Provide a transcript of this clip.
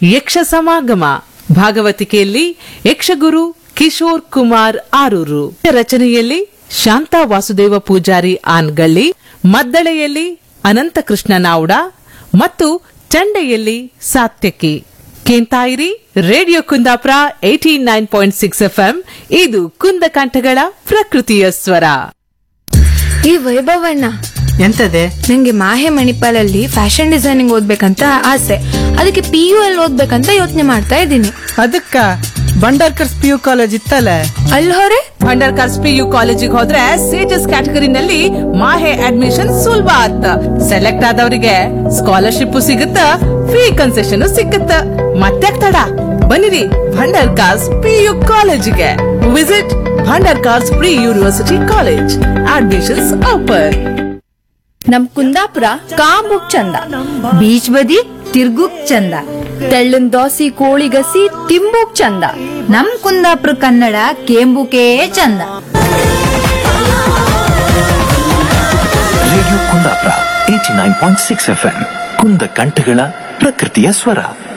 ಯಕ್ಷ ಸಮಾಗಮ ಭಾಗವತಿಕೆಯಲ್ಲಿ ಯಕ್ಷಗುರು ಕಿಶೋರ್ ಕುಮಾರ್ ಆರೂರು ರಚನೆಯಲ್ಲಿ ಶಾಂತಾ ವಾಸುದೇವ ಪೂಜಾರಿ ಆನ್ಗಳ್ಳಿ ಮದ್ದಳೆಯಲ್ಲಿ ಅನಂತಕೃಷ್ಣ ನಾವ್ಡ ಮತ್ತು ಚಂಡೆಯಲ್ಲಿ ಸಾತ್ಯಕಿ ಕೇಂತಾಯಿರಿ radio Kundapura eighty nine point six FM ಇದು ಕುಂದಕಂಠಗಳ ಪ್ರಕೃತಿಯ ಸ್ವರ ಈ ವೈಭವಣ್ಣ ಎಂತದೆ ನಂಗೆ ಮಾಹೆ ಮಣಿಪಾಲಲ್ಲಿ ಫ್ಯಾಷನ್ ಡಿಸೈನಿಂಗ್ ಓದ್ಬೇಕಂತ ಆಸೆ ಅದಕ್ಕೆ ಪಿ ಯು ಅಲ್ಲಿ ಓದ್ಬೇಕಂತ ಯೋಚನೆ ಮಾಡ್ತಾ ಇದ್ದೀನಿ ಅದಕ್ಕ ಬಂಡಾರ್ಕರ್ಸ್ ಪಿ ಯು ಕಾಲೇಜ್ ಇತ್ತಲ್ಲ ಅಲ್ಲಿ ಹೊರೆ ಅಂಡರ್ ಕರ್ಸ್ ಪಿ ಯು ಕಾಲೇಜಿಗೆ ಹೋದ್ರೆ ಸೇಜಸ್ ಕ್ಯಾಟಗರಿನಲ್ಲಿ ಮಾಹೆ ಅಡ್ಮಿಷನ್ ಸುಲಭ ಆತ ಸೆಲೆಕ್ಟ್ ಆದವರಿಗೆ ಸ್ಕಾಲರ್ಶಿಪ್ ಸಿಗುತ್ತ ಫ್ರೀ ಕನ್ಸೆಷನ್ ಸಿಕ್ಕುತ್ತ ಮತ್ತೆ ತಡ ಬನ್ನಿರಿ ಭಂಡಾರ್ ಕಾರ್ಸ್ ಪಿ ಯು ಕಾಲೇಜಿಗೆ visit Bhandarkars pre university college admissions open ನಮ್ ಕುಂದಾಪುರ ಕಾಂಬುಕ್ ಚಂದ ಬೀಚ್ ಬದಿ ತಿರ್ಗುಕ್ ಚಂದ ತೆಳ್ಳನ್ ದೋಸಿ ಕೋಳಿಗಸಿ ತಿಂಬುಕ್ ಚಂದ ನಮ್ ಕುಂದಾಪುರ ಕನ್ನಡ ಕೇಂಬುಕೇ ಚಂದ radio Kundapura eighty nine point six F M ಕುಂದ ಕಂಠಗಳ ಪ್ರಕೃತಿಯ ಸ್ವರ